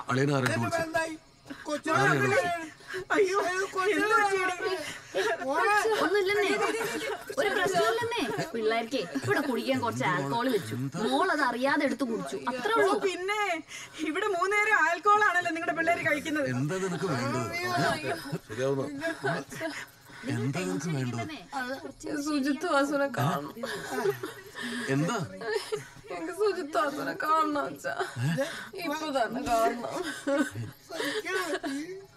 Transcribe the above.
അളിയനെ ആരും വിളിച്ചു അളിയനെ വിളിച്ചു അയ്യോ എന്താ ചെയ്യണേ? ഒന്നുമില്ലെന്നേ ഒരു പ്രശ്നമില്ലെന്നേ പിള്ളേർക്കേ ഇവിടെ കുടിക്കാൻ കുറച്ച് ആൽക്കോൾ വെച്ചു മോൾ അത് അറിയാതെ എടുത്ത് കുടിച്ചു അത്രേ ഓ, ഉള്ളൂ പിന്നെ ഇവിടെ മൂന്നേരം ആൽക്കോൾ ആണല്ലോ നിങ്ങളുടെ പിള്ളേര് കഴിക്കുന്നത് എന്താ നിനക്ക് വേണ്ടത് ശരിയാവുന്ന എന്താ നിനക്ക് വേണ്ടത് സുജിത്ത് വാസുനെ കാണണം എന്താ എനിക്ക് സുജിത്ത് വാസുനെ കാണണം അച്ഛാ ഇപ്പൊ തന്നെ കാണണം